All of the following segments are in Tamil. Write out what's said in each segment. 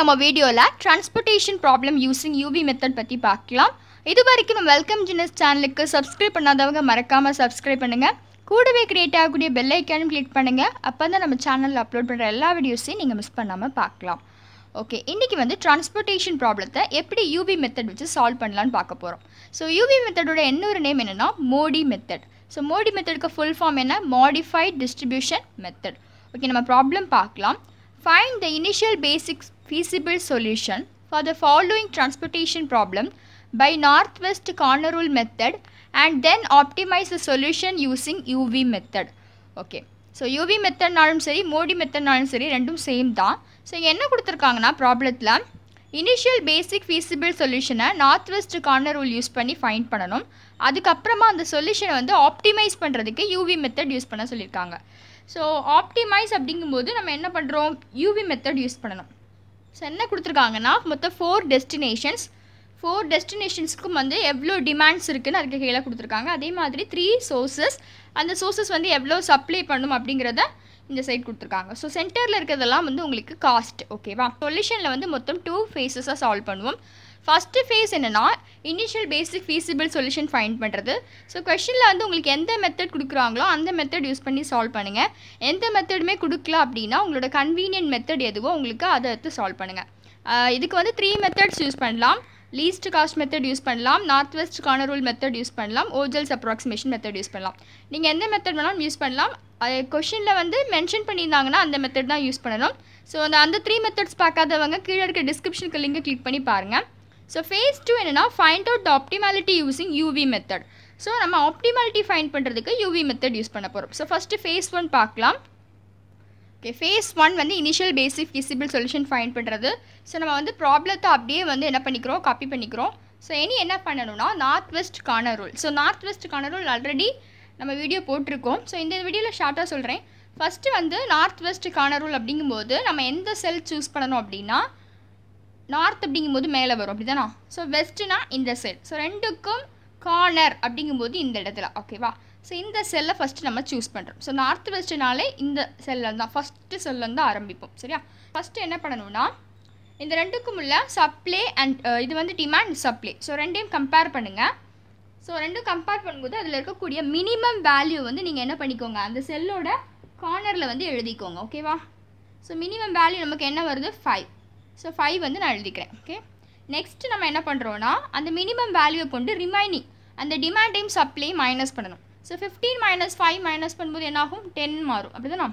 நம்ம வீடியோவில் transportation problem using UV method பற்றி பார்க்கலாம் இது வரைக்கும் நம்ம வெல்கம் ஜினஸ் சேனலுக்கு சப்ஸ்கிரைப் பண்ணாதவங்க மறக்காமல் சப்ஸ்கிரைப் பண்ணுங்கள் கூடவே கிரியேட் ஆகக்கூடிய பெல் ஐக்கானும் கிளிக் பண்ணுங்கள் அப்போ தான் நம்ம சேனலில் அப்லோட் பண்ணுற எல்லா வீடியோஸையும் நீங்கள் மிஸ் பண்ணாமல் பார்க்கலாம் ஓகே இன்றைக்கி வந்து டிரான்ஸ்போர்ட்டேஷன் ப்ராப்ளத்தை எப்படி யூவி மெத்தட் வச்சு சால்வ் பண்ணலான்னு பார்க்க போகிறோம் ஸோ யூவி மெத்தடோட இன்னொரு நேம் என்னென்னா மோடி மெத்தட் ஸோ மோடி மெத்தடுக்கு ஃபுல் ஃபார்ம் என்ன மாடிஃபைட் டிஸ்ட்ரிபியூஷன் மெத்தட் ஓகே நம்ம ப்ராப்ளம் பார்க்கலாம் find the initial basic feasible solution for the following transportation problem by northwest corner rule method and then optimize the solution using UV method okay so UV மெத்தட்னாலும் சரி மோடி மெத்தட்னாலும் சரி ரெண்டும் சேம் தான் ஸோ என்ன கொடுத்துருக்காங்கன்னா ப்ராப்ளத்தில் இனிஷியல் பேசிக் feasible சொல்யூஷனை north west corner rule use பண்ணி ஃபைண்ட் பண்ணணும் அதுக்கப்புறமா அந்த சொல்யூஷனை வந்து ஆப்டிமைஸ் பண்ணுறதுக்கு யூவி மெத்தட் யூஸ் பண்ண சொல்லியிருக்காங்க ஸோ ஆப்டிமைஸ் அப்படிங்கும்போது நம்ம என்ன பண்ணுறோம் யூவி மெத்தட் யூஸ் பண்ணணும் ஸோ என்ன கொடுத்துருக்காங்கன்னா மொத்தம் ஃபோர் டெஸ்டினேஷன்ஸ் ஃபோர் டெஸ்டினேஷன்ஸ்க்கும் வந்து எவ்வளோ டிமாண்ட்ஸ் இருக்குன்னு அதுக்கு கீழே கொடுத்துருக்காங்க அதே மாதிரி த்ரீ சோர்சஸ் அந்த சோர்சஸ் வந்து எவ்வளோ சப்ளை பண்ணும் அப்படிங்கிறத இந்த சைட் கொடுத்துருக்காங்க ஸோ சென்டரில் இருக்கிறதெல்லாம் வந்து உங்களுக்கு காஸ்ட் ஓகேவா சொல்யூஷனில் வந்து மொத்தம் டூ ஃபேஸஸாக சால்வ் பண்ணுவோம் ஃபஸ்ட்டு ஃபேஸ் என்னென்னா initial basic feasible solution find பண்ணுறது ஸோ கொஷனில் வந்து உங்களுக்கு எந்த மெத்தட் கொடுக்குறாங்களோ அந்த மெத்தட் யூஸ் பண்ணி சால்வ் பண்ணுங்கள் எந்த மெத்தடுமே கொடுக்கல அப்படின்னா உங்களோட கன்வீனியன்ட் மெத்தட் எதுவோ உங்களுக்கு அதை எடுத்து சால்வ் பண்ணுங்கள் இதுக்கு வந்து த்ரீ மெத்தட்ஸ் யூஸ் பண்ணலாம் லீஸ்ட் காஸ்ட் மெத்தட் யூஸ் பண்ணலாம் north west corner rule method use பண்ணலாம் ஓஜல்ஸ் அப்ராக்சிமேஷன் மெத்தட் யூஸ் பண்ணலாம் நீங்கள் எந்த மெத்தட் வேணாலும் யூஸ் பண்ணலாம் கொஷினில் வந்து மென்ஷன் பண்ணியிருந்தாங்கன்னா அந்த மெத்தட் தான் யூஸ் பண்ணணும் ஸோ அந்த அந்த த்ரீ மெத்தட்ஸ் பார்க்காதவங்க கீழே இருக்க டிஸ்கிரிப்ஷனுக்கு லிங்கை கிளிக் பண்ணி பாருங்கள் ஸோ ஃபேஸ் டூ என்னென்னா find out the optimality using UV method so நம்ம ஆப்டிமாலிட்டி ஃபைண்ட் பண்ணுறதுக்கு யூவி மெத்தட் யூஸ் பண்ண போகிறோம் ஸோ ஃபஸ்ட்டு ஃபேஸ் ஒன் பார்க்கலாம் ஓகே ஃபேஸ் ஒன் வந்து initial basic feasible solution find பண்ணுறது ஸோ நம்ம வந்து ப்ராப்ளத்தை அப்படியே வந்து என்ன பண்ணிக்கிறோம் காப்பி பண்ணிக்கிறோம் ஸோ இனி என்ன பண்ணணும்னா north west corner rule so north west corner rule already நம்ம வீடியோ போட்டிருக்கோம் ஸோ இந்த வீடியோவில் ஷார்ட்டாக சொல்கிறேன் ஃபஸ்ட்டு வந்து நார்த் வெஸ்ட் கார்னர் ரூல் அப்படிங்கும்போது நம்ம எந்த செல் சூஸ் பண்ணணும் அப்படின்னா நார்த் அப்படிங்கும்போது மேலே வரும் அப்படி தானா ஸோ வெஸ்ட்டுனா இந்த செல் ஸோ ரெண்டுக்கும் கார்னர் அப்படிங்கும்போது இந்த இடத்துல ஓகேவா ஸோ இந்த செல்லை ஃபஸ்ட்டு நம்ம சூஸ் பண்ணுறோம் ஸோ நார்த் வெஸ்ட்னாலே இந்த செல்லில் தான் ஃபஸ்ட்டு செல்லேருந்து ஆரம்பிப்போம் சரியா ஃபஸ்ட்டு என்ன பண்ணணும்னா இந்த ரெண்டுக்கும் உள்ள சப்ளை அண்ட் இது வந்து டிமாண்ட் சப்ளை ஸோ ரெண்டையும் கம்பேர் பண்ணுங்கள் ஸோ ரெண்டும் கம்பேர் பண்ணும்போது அதில் இருக்கக்கூடிய மினிமம் வேல்யூ வந்து நீங்கள் என்ன பண்ணிக்கோங்க அந்த செல்லோட கார்னரில் வந்து எழுதிக்கோங்க ஓகேவா ஸோ மினிமம் வேல்யூ நமக்கு என்ன வருது ஃபைவ் ஸோ ஃபைவ் வந்து நான் எழுதிக்கிறேன் ஓகே நெக்ஸ்ட் நம்ம என்ன பண்ணுறோன்னா அந்த மினிமம் வேல்யூவை கொண்டு ரிமைனிங் அந்த டிமாண்டையும் சப்ளை மைனஸ் பண்ணணும் so fifteen minus five minus பண்ணும்போது என்னாகும் டென் மாறும் அப்படி தானே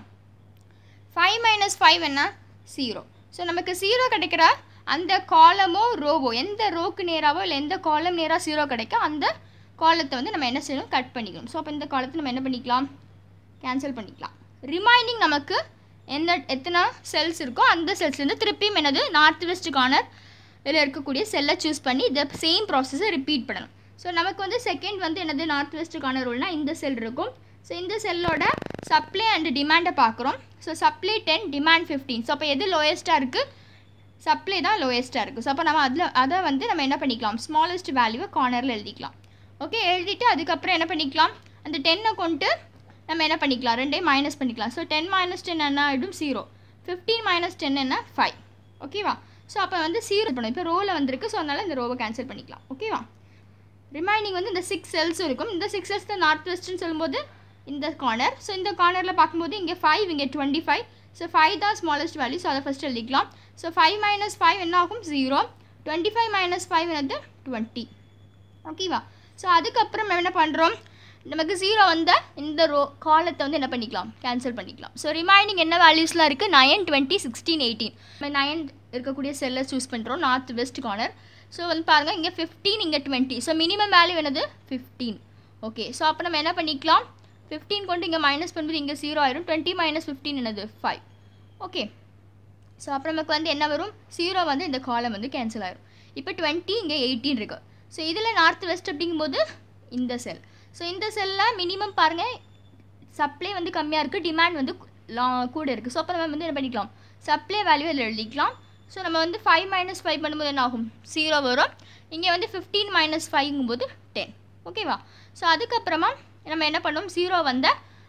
ஃபைவ் மைனஸ் ஃபைவ் என்ன ஜீரோ ஸோ நமக்கு ஜீரோ கிடைக்கிற அந்த காலமோ ரோவோ எந்த ரோக்கு நேராவோ இல்லை எந்த காலம் நேராக ஜீரோ கிடைக்க அந்த காலத்தை வந்து நம்ம என்ன செய்யணும் கட் பண்ணிக்கணும் ஸோ அப்போ இந்த காலத்தை நம்ம என்ன பண்ணிக்கலாம் கேன்சல் பண்ணிக்கலாம் ரிமைனிங் நமக்கு எந்த எத்தனை செல்ஸ் இருக்கோ அந்த செல்ஸ்லேருந்து திருப்பியும் என்னது நார்த் வெஸ்ட் கார்னர் இதில் இருக்கக்கூடிய செல்லை சூஸ் பண்ணி இந்த சேம் ப்ராசஸை ரிப்பீட் பண்ணணும் ஸோ நமக்கு வந்து செகண்ட் வந்து என்னது நார்த் வெஸ்ட் கார்னர் ரூல்னால் இந்த செல் இருக்கும் ஸோ இந்த செல்லோட சப்ளை அண்ட் டிமாண்டை பார்க்குறோம் so supply ten demand fifteen so அப்போ எது லோயஸ்ட்டாக இருக்குது சப்ளை தான் லோயஸ்ட்டாக இருக்குது ஸோ அப்போ நம்ம அதில் அதை வந்து நம்ம என்ன பண்ணிக்கலாம் ஸ்மாலஸ்ட் வேல்யூவை கார்னரில் எழுதிக்கலாம் ஓகே எழுதிட்டு அதுக்கப்புறம் என்ன பண்ணிக்கலாம் அந்த டென்னை கொண்டு நம்ம என்ன பண்ணிக்கலாம் ரெண்டையும் மைனஸ் பண்ணிக்கலாம் ஸோ டென் மைனஸ் டென் என்ன ஆகிடும் ஜீரோ ஃபிஃப்டீன் மைனஸ் டென் என்ன ஃபைவ் ஓகேவா ஸோ அப்போ வந்து ஜீரோ பண்ணும் இப்போ ரோவில் வந்திருக்கு ஸோ அதனால் இந்த ரோவை கேன்சல் பண்ணிக்கலாம் ஓகேவா ரிமைனிங் வந்து இந்த சிக்ஸ் செல்ஸும் இருக்கும் இந்த சிக்ஸ் செல்ஸ் தான் நார்த் வெஸ்ட்னு சொல்லும்போது இந்த கார்னர் ஸோ இந்த கார்னரில் பார்க்கும்போது இங்கே ஃபைவ் இங்கே டுவெண்ட்டி ஃபைவ் ஸோ ஃபைவ் தான் ஸ்மாலஸ்ட் வேல்யூ ஸோ அதை ஃபஸ்ட் எழுதிக்கலாம் ஸோ ஃபைவ் மைனஸ் ஃபைவ் என்ன ஆகும் zero twenty five minus five என்னது டுவெண்ட்டி ஓகேவா ஸோ அதுக்கப்புறம் என்ன பண்ணுறோம் நமக்கு ஜீரோ வந்த இந்த ரோ காலத்தை வந்து என்ன பண்ணிக்கலாம் கேன்சல் பண்ணிக்கலாம் ஸோ ரிமைனிங் என்ன வேல்யூஸ்லாம் இருக்குது nine twenty sixteen eighteen nine இருக்கக்கூடிய செல்லை சூஸ் பண்ணுறோம் நார்த் வெஸ்ட் கார்னர் ஸோ வந்து பாருங்கள் இங்கே ஃபிஃப்டீன் இங்கே டுவெண்ட்டி ஸோ மினிமம் வேல்யூ என்னது ஃபிஃப்டீன் ஓகே ஸோ அப்போ நம்ம என்ன பண்ணிக்கலாம் ஃபிஃப்டீன் கொண்டு இங்கே மைனஸ் பண்ணும்போது இங்கே ஜீரோ ஆயிரும் டுவெண்ட்டி மைனஸ் ஃபிஃப்டீன் என்னது ஃபைவ் ஓகே ஸோ அப்புறம் நமக்கு வந்து என்ன வரும் ஜீரோ வந்து இந்த காலம் வந்து கேன்சல் ஆயிரும் இப்போ டுவெண்ட்டி இங்கே எயிட்டீன் இருக்குது ஸோ இதில் நார்த் வெஸ்ட் அப்படிங்கும்போது இந்த செல் ஸோ இந்த செல்லில் மினிமம் பாருங்கள் சப்ளை வந்து கம்மியாக இருக்குது டிமாண்ட் வந்து லா கூட இருக்குது ஸோ அப்போ நம்ம வந்து என்ன பண்ணிக்கலாம் சப்ளை வேல்யூ இதில் எழுதிக்கலாம் ஸோ நம்ம வந்து ஃபைவ் மைனஸ் ஃபைவ் பண்ணும்போது என்ன ஆகும் ஜீரோ வரும் இங்கே வந்து ஃபிஃப்டீன் மைனஸ் ஃபைவ்ங்கும்போது டென் ஓகேவா ஸோ அதுக்கப்புறமா நம்ம என்ன பண்ணோம் ஜீரோ வந்த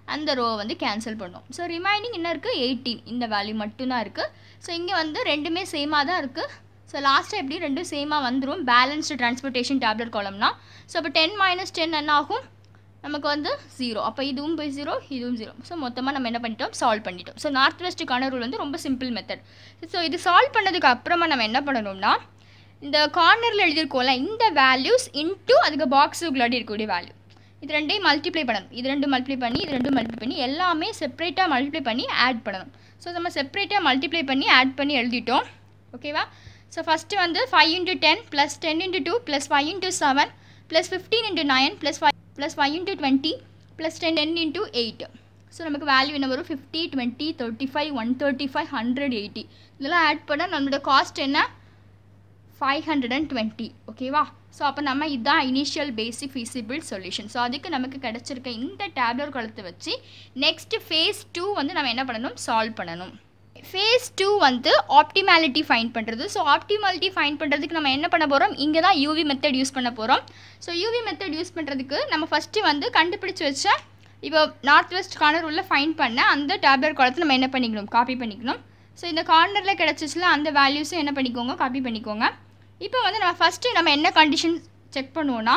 அந்த ரோ வந்து கேன்சல் பண்ணோம் ஸோ ரிமைனிங் என்ன இருக்குது எயிட்டீன் இந்த வேல்யூ மட்டும்தான் இருக்குது ஸோ இங்கே வந்து ரெண்டுமே சேமாக தான் இருக்குது ஸோ லாஸ்ட்டாக எப்படி ரெண்டும் சேமாக வந்துடும் பேலன்ஸ்டு டிரான்ஸ்போர்ட்டேஷன் டேப்லெட் காலம்னா ஸோ அப்போ டென் மைனஸ் டென் என்ன ஆகும் நமக்கு வந்து ஜீரோ அப்போ இதுவும் போய் ஜீரோ இதுவும் ஜீரோ ஸோ மொத்தமாக நம்ம என்ன பண்ணிட்டோம் சால்வ் பண்ணிட்டோம் ஸோ நார்த் வெஸ்ட்டுக்கான ரூல் வந்து ரொம்ப சிம்பிள் மெத்தட் ஸோ இது சால்வ் பண்ணதுக்கு அப்புறமா நம்ம என்ன பண்ணணும்னா இந்த கார்னரில் எழுதியிருக்கோம்ல இந்த வேல்யூஸ் இன்ட்டு அதுக்கு பாக்ஸுக்குள்ளாடி இருக்கக்கூடிய வேல்யூ இது ரெண்டையும் மல்டிப்ளை பண்ணணும் இது ரெண்டும் மல்டிப்ளை பண்ணி இது ரெண்டும் மல்டிப்ளை பண்ணி எல்லாமே செப்பரேட்டாக மல்டிப்ளை பண்ணி ஆட் பண்ணணும் ஸோ நம்ம செப்பரேட்டாக மல்டிப்ளை பண்ணி ஆட் பண்ணி எழுதிட்டோம் ஓகேவா ஸோ ஃபஸ்ட்டு வந்து five into ten plus ten into two plus five into seven plus fifteen into nine plus five plus five into twenty plus ten ten into eight so நமக்கு வேல்யூ என்ன வரும் fifty twenty thirty five one thirty five hundred eighty இதெல்லாம் ஆட் பண்ணால் நம்மளோட காஸ்ட் என்ன ஃபைவ் ஹண்ட்ரட் அண்ட் டுவெண்ட்டி ஓகேவா ஸோ அப்போ நம்ம இதுதான் initial basic feasible solution so அதுக்கு நமக்கு கிடச்சிருக்க இந்த டேப்லெட் குளத்தை வச்சு நெக்ஸ்ட் ஃபேஸ் டூ வந்து நம்ம என்ன பண்ணணும் சால்வ் பண்ணணும் ஃபேஸ் டூ வந்து ஆப்டிமாலிட்டி ஃபைன் பண்ணுறது ஸோ ஆப்டிமாலிட்டி ஃபைன் பண்ணுறதுக்கு நம்ம என்ன பண்ண போகிறோம் இங்கே தான் யூவி மெத்தட் யூஸ் பண்ண போகிறோம் ஸோ யூவி மெத்தட் யூஸ் பண்ணுறதுக்கு நம்ம ஃபஸ்ட்டு வந்து கண்டுபிடிச்சி வச்ச இப்போ நார்த் வெஸ்ட் கார்னர் உள்ள ஃபைன் பண்ண அந்த டேப்லெட் குளத்தை நம்ம என்ன பண்ணிக்கணும் காப்பி பண்ணிக்கணும் ஸோ இந்த கார்னரில் கிடச்சிச்சுல அந்த வேல்யூஸும் என்ன பண்ணிக்கோங்க காப்பி பண்ணிக்கோங்க இப்போ வந்து நம்ம ஃபஸ்ட்டு நம்ம என்ன கண்டிஷன் செக் பண்ணுவோன்னா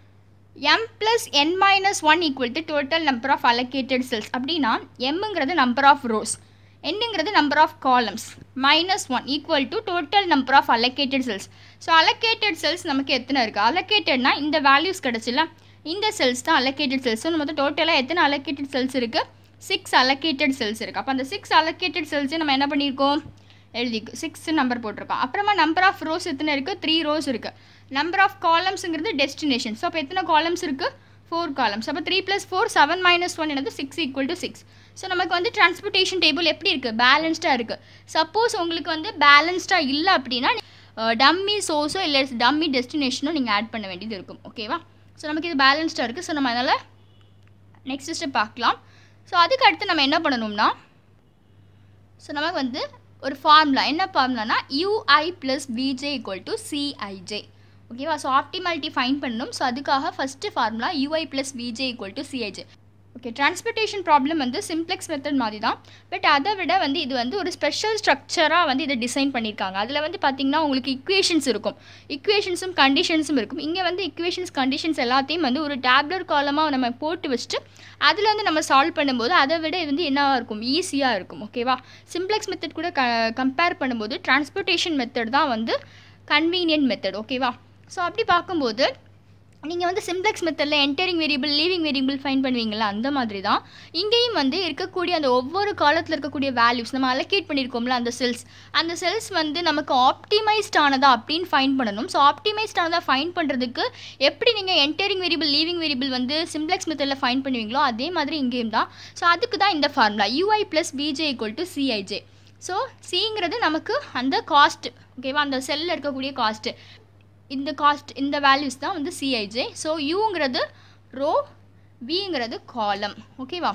M plus N minus one equal to total number of allocated cells அப்படின்னா எம்ங்கிறது நம்பர் ஆஃப் ரோஸ் என்னங்கிறது number of columns minus one equal to total number of allocated cells so allocated cells நமக்கு எத்தனை இருக்குது அலோகேட்டட்னா இந்த வேல்யூஸ் கிடச்சில இந்த செல்ஸ் தான் அலோகேட்டட் செல்ஸ் ஸோ நம்ம டோட்டலாக எத்தனை அலோகேட்டட் செல்ஸ் இருக்குது சிக்ஸ் அலோகேட்டட் செல்ஸ் இருக்குது அப்போ அந்த சிக்ஸ் அலோகேட்டட் செல்ஸை நம்ம என்ன பண்ணியிருக்கோம் எழுதிக்கு சிக்ஸ் நம்பர் போட்டிருக்கோம் அப்புறமா நம்பர் ஆஃப் ரோஸ் எத்தனை இருக்குது த்ரீ ரோஸ் இருக்குது நம்பர் ஆஃப் காலம்ஸுங்கிறது டெஸ்டினேஷன் ஸோ அப்போ எத்தனை காலம்ஸ் இருக்குது ஃபோர் காலம்ஸ் அப்போ three plus four seven minus one என்னது six equal to six so நமக்கு வந்து டிரான்ஸ்போர்ட்டேஷன் டேபிள் எப்படி இருக்குது பேலன்ஸ்டாக இருக்குது சப்போஸ் உங்களுக்கு வந்து பேலன்ஸ்டாக இல்லை அப்படின்னா டம்மி சோர்ஸோ இல்லை டம்மி டெஸ்டினேஷனோ நீங்கள் ஆட் பண்ண வேண்டியது இருக்கும் ஓகேவா ஸோ நமக்கு இது பேலன்ஸ்டாக இருக்குது ஸோ நம்ம அதனால் நெக்ஸ்ட் ஸ்டெப் பார்க்கலாம் ஸோ அதுக்கு அடுத்து நம்ம என்ன பண்ணணும்னா ஸோ நமக்கு வந்து ஒரு ஃபார்முலா என்ன ஃபார்முலானா ui plus pj equal to cij ஓகேவா ஸோ ஆப்டிமாலிட்டி ஃபைன் பண்ணணும் ஸோ அதுக்காக first formula ui plus vj equal to cij okay transportation problem வந்து சிம்ப்ளெக்ஸ் மெத்தட் மாதிரி தான் பட் அதை விட வந்து இது வந்து ஒரு ஸ்பெஷல் ஸ்ட்ரக்சராக வந்து இதை டிசைன் பண்ணியிருக்காங்க அதில் வந்து பார்த்திங்கன்னா உங்களுக்கு இக்குவேஷன்ஸ் இருக்கும் இக்குவேஷன்ஸும் கண்டிஷன்ஸும் இருக்கும் இங்கே வந்து இக்குவேஷன்ஸ் கண்டிஷன்ஸ் எல்லாத்தையும் வந்து ஒரு டேப்லர் காலமாக நம்ம போட்டு வச்சுட்டு அதில் வந்து நம்ம சால்வ் பண்ணும்போது அதை விட இது வந்து என்னவாக இருக்கும் ஈஸியாக இருக்கும் ஓகேவா சிம்ப்ளெக்ஸ் மெத்தட் கூட க கம்பேர் பண்ணும்போது டிரான்ஸ்போர்ட்டேஷன் மெத்தட் தான் வந்து கன்வீனியன்ட் மெத்தட் ஓகேவா ஸோ அப்படி பார்க்கும்போது நீங்கள் வந்து சிம்ப்ளெக்ஸ் மெத்தடில் entering variable leaving variable find பண்ணுவீங்களா அந்த மாதிரி தான் இங்கேயும் வந்து இருக்கக்கூடிய அந்த ஒவ்வொரு காலத்தில் இருக்கக்கூடிய வேல்யூஸ் நம்ம அலோகேட் பண்ணியிருக்கோம்ல அந்த செல்ஸ் அந்த செல்ஸ் வந்து நமக்கு ஆப்டிமைஸ்ட் ஆனதா அப்படின்னு ஃபைன் பண்ணணும் ஸோ ஆப்டிமைஸ்ட் ஆனதா ஃபைன் பண்ணுறதுக்கு எப்படி நீங்கள் என்டரிங் வேரியபிள் லீவிங் வேரியபிள் வந்து சிம்ப்ளெக்ஸ் மெத்தடில் ஃபைன் பண்ணுவீங்களோ அதே மாதிரி இங்கேயும் தான் ஸோ அதுக்கு தான் இந்த formula ui plus pj equal to cij so சிங்கிறது நமக்கு அந்த காஸ்ட் ஓகேவா அந்த செல்லில் இருக்கக்கூடிய காஸ்ட்டு இந்த காஸ்ட் இந்த வேல்யூஸ் தான் வந்து சிஐஜே ஸோ யூங்கிறது ரோ விங்கிறது காலம் ஓகேவா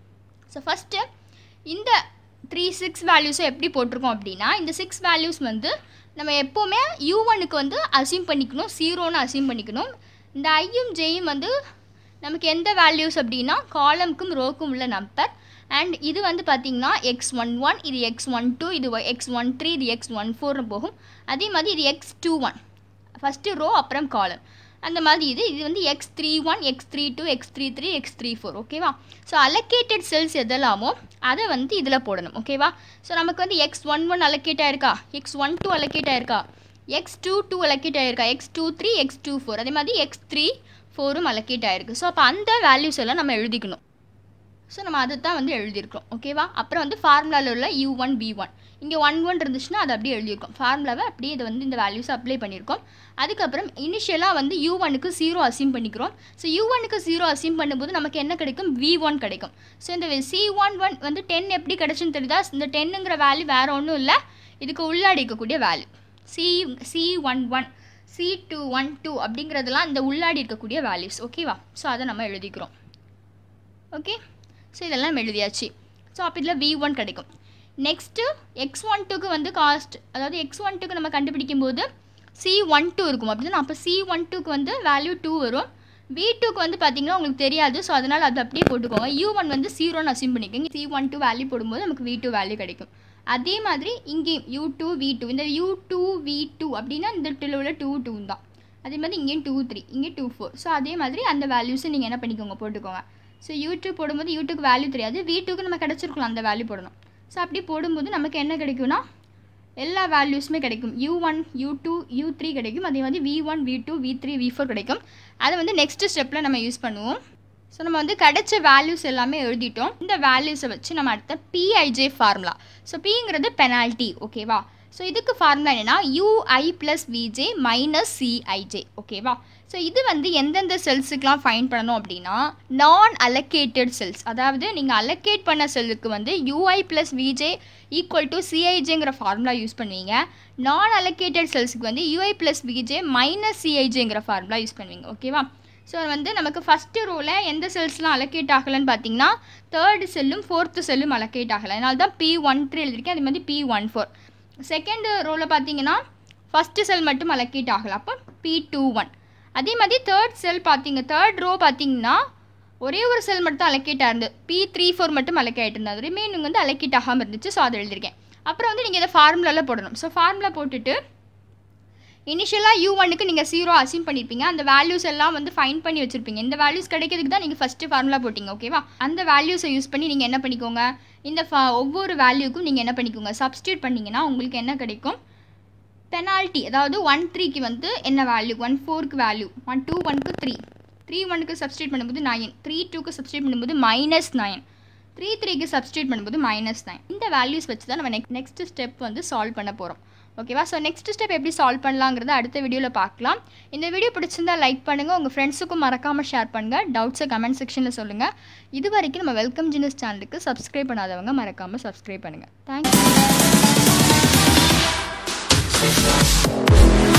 ஸோ ஃபஸ்ட்டு இந்த த்ரீ சிக்ஸ் வேல்யூஸை எப்படி போட்டிருக்கோம் அப்படின்னா இந்த சிக்ஸ் வேல்யூஸ் வந்து நம்ம எப்போவுமே யூ ஒனுக்கு வந்து அசியூம் பண்ணிக்கணும் ஜீரோன்னு அசியூம் பண்ணிக்கணும் இந்த ஐயும் ஜேயும் வந்து நமக்கு எந்த வேல்யூஸ் அப்படின்னா காலம்க்கும் ரோக்கும் உள்ள நம்பர் அண்ட் இது வந்து பார்த்திங்கன்னா எக்ஸ் ஒன் ஒன் இது எக்ஸ் ஒன் டூ இது எக்ஸ் ஒன் த்ரீ இது எக்ஸ் ஒன் ஃபோர்னு போகும் அதே மாதிரி இது x two one first row அப்புறம் காலம் அந்த மாதிரி இது இது வந்து x three one x three two x three three x three four ஓகேவா ஸோ அலோகேட்டட் செல்ஸ் எதெல்லாமோ அதை வந்து இதில் போடணும் ஓகேவா ஸோ நமக்கு வந்து எக்ஸ் ஒன் ஒன் அலோகேட் ஆயிருக்கா எக்ஸ் ஒன் டூ அலோகேட் ஆயிருக்கா எக்ஸ் டூ டூ அலோகேட் ஆயிருக்கா x two three x two four அதே மாதிரி எக்ஸ் த்ரீ ஃபோரும் அலோகேட் ஆயிருக்கு ஸோ அப்போ அந்த வேல்யூஸ் எல்லாம் நம்ம எழுதிக்கணும் ஸோ நம்ம அதை தான் வந்து எழுதியிருக்கோம் ஓகேவா அப்புறம் வந்து ஃபார்முலாவில் உள்ள யூ ஒன் பி ஒன் இங்கே ஒன் ஒன் இருந்துச்சுன்னா அதை அப்படியே எழுதியிருக்கோம் ஃபார்முலாவை அப்படியே இதை வந்து இந்த வேல்யூஸ் அப்ளை பண்ணியிருக்கோம் அதுக்கப்புறம் இனிஷியலாக வந்து யூ ஒனுக்கு ஜீரோ அசீம் பண்ணிக்கிறோம் ஸோ யூ ஒனுக்கு ஜீரோ அசீம் பண்ணும்போது நமக்கு என்ன கிடைக்கும் வி ஒன் கிடைக்கும் ஸோ இந்த சி ஒன் ஒன் வந்து டென் எப்படி கிடைச்சுன்னு தெரியுதா இந்த டென்னுங்கிற வேல்யூ வேறு ஒன்றும் இல்லை இதுக்கு உள்ளாடி இருக்கக்கூடிய value c c one one c two one two அப்படிங்கிறதெல்லாம் இந்த உள்ளாடி இருக்கக்கூடிய வேல்யூஸ் ஓகேவா ஸோ அதை நம்ம எழுதிக்கிறோம் ஓகே ஸோ இதெல்லாம் நம்ம எழுதியாச்சு ஸோ அப்போ இதில் வி ஒன் கிடைக்கும் நெக்ஸ்ட்டு எக்ஸ் ஒன் டூக்கு வந்து காஸ்ட் அதாவது எக்ஸ் ஒன் டூக்கு நம்ம கண்டுபிடிக்கும் போது சி ஒன் டூ இருக்கும் அப்படின்னா அப்போ சி ஒன் டூக்கு வந்து வேல்யூ டூ வரும் வி டூக்கு வந்து பார்த்தீங்கன்னா உங்களுக்கு தெரியாது ஸோ அதனால் அது அப்படியே போட்டுக்கோங்க யூ ஒன் வந்து ஜீரோன்னு அசியூம் பண்ணிக்கோங்க சி ஒன் டூ வேல்யூ போடும்போது நமக்கு வி டூ வேல்யூ கிடைக்கும் அதே மாதிரி இங்கேயும் யூ டூ வி டூ இந்த யூ டூ வி டூ அப்படின்னா இந்த டூவில் உள்ள டூ டூ தான் அதே மாதிரி இங்கேயும் டூ த்ரீ இங்கே டூ ஃபோர் ஸோ அதே மாதிரி அந்த வேல்யூஸை நீங்கள் என்ன பண்ணிக்கோங்க போட்டுக்கோங்க ஸோ யூடியூப் போடும்போது யூடியூப் வேல்யூ தெரியாது வி டூக்கு நம்ம கிடச்சிருக்கலாம் அந்த வேல்யூ போடணும் ஸோ அப்படி போடும்போது நமக்கு என்ன கிடைக்கும்னா எல்லா வேல்யூஸுமே கிடைக்கும் u one u two u three கிடைக்கும் அதே மாதிரி v one v two v three v four கிடைக்கும் அதை வந்து நெக்ஸ்ட் ஸ்டெப்பில் நம்ம யூஸ் பண்ணுவோம் ஸோ நம்ம வந்து கிடைச்ச வேல்யூஸ் எல்லாமே எழுதிட்டோம் இந்த வேல்யூஸை வச்சு நம்ம அடுத்த பிஐஜே ஃபார்முலா ஸோ பிங்கிறது பெனால்ட்டி ஓகேவா ஸோ இதுக்கு ஃபார்முலா என்னென்னா ui plus vj minus cij ஓகேவா ஸோ இது வந்து எந்தெந்த செல்ஸுக்கெலாம் ஃபைன் பண்ணணும் அப்படின்னா நான் அலோகேட்டட் செல்ஸ் அதாவது நீங்கள் அலோகேட் பண்ண செல்லுக்கு வந்து ui plus vj equal to சிஐஜேங்கிற ஃபார்முலா யூஸ் பண்ணுவீங்க நான் அலோகேட்டட் செல்ஸுக்கு வந்து யூஐ ப்ளஸ் விஜே மைனஸ் சிஐஜேங்கிற ஃபார்முலா யூஸ் பண்ணுவீங்க ஓகேவா ஸோ வந்து நமக்கு ஃபஸ்ட்டு ரோவில் எந்த செல்ஸ்லாம் அலோகேட் ஆகலைன்னு பார்த்தீங்கன்னா தேர்டு செல்லும் ஃபோர்த்து செல்லும் அலோகேட் ஆகலை அதனால தான் பி ஒன் த்ரீ எழுதியிருக்கேன் அதே மாதிரி பி ஒன் ஃபோர் செகண்ட் ரோவில் பார்த்தீங்கன்னா ஃபஸ்ட்டு செல் மட்டும் அலோகேட் ஆகலை அப்போ பி டூ ஒன் அதே மாதிரி தேர்ட் செல் பார்த்தீங்க தேர்ட் ரோ பார்த்தீங்கன்னா ஒரே ஒரு செல் மட்டும் அலோகேட் ஆயிருந்து பி த்ரீ ஃபோர் மட்டும் அலோகேட் இருந்தது ரிமைனிங் வந்து அலோகேட் ஆகாமல் இருந்துச்சு ஸோ அதை எழுதியிருக்கேன் அப்புறம் வந்து நீங்கள் இதை ஃபார்முலாவில் போடணும் ஸோ ஃபார்முலா போட்டுட்டு இனிஷியலாக யூ ஒன்னுக்கு நீங்கள் ஜீரோ அசீம் பண்ணியிருப்பீங்க அந்த வேல்யூஸ் எல்லாம் வந்து ஃபைன் பண்ணி வச்சுருப்பீங்க இந்த வேல்யூஸ் கிடைக்கிறதுக்கு தான் நீங்கள் ஃபஸ்ட்டு ஃபார்முலா போட்டிங்க ஓகேவா அந்த வேல்யூஸை யூஸ் பண்ணி நீங்கள் என்ன பண்ணிக்கோங்க இந்த ஃபா ஒவ்வொரு வேல்யூக்கும் நீங்கள் என்ன பண்ணிக்கோங்க சப்ஸ்டியூட் பண்ணிங்கன்னா உங்களுக்கு என்ன கிடைக்கும் பெனால்ட்டி அதாவது ஒன் த்ரீக்கு வந்து என்ன வேல்யூ ஒன் ஃபோருக்கு வேல்யூ ஒன் டூ ஒனுக்கு த்ரீ த்ரீ ஒனுக்கு சப்ஸ்டியூட் பண்ணும்போது நைன் த்ரீ டூக்கு சப்ஸ்டியூட் பண்ணும்போது மைனஸ் நைன் த்ரீ த்ரீக்கு சப்ஸ்டியூட் பண்ணும்போது மைனஸ் நைன் இந்த வேல்யூஸ் வச்சு தான் நம்ம நெக்ஸ்ட் நெக்ஸ்ட் ஸ்டெப் வந்து சால்வ் பண்ண போகிறோம் ஓகேவா ஸோ நெக்ஸ்ட் ஸ்டெப் எப்படி சால்வ் பண்ணலாங்கிறத அடுத்த வீடியோவில் பார்க்கலாம் இந்த வீடியோ பிடிச்சிருந்தா லைக் பண்ணுங்கள் உங்கள் ஃப்ரெண்ட்ஸுக்கும் மறக்காமல் ஷேர் பண்ணுங்கள் டவுட்ஸை கமெண்ட் செக்ஷனில் சொல்லுங்கள் இது வரைக்கும் நம்ம வெல்கம் ஜினஸ் சேனலுக்கு சப்ஸ்கிரைப் பண்ணாதவங்க மறக்காமல் சப்ஸ்கிரைப் பண்ணுங்கள் தேங்க்யூ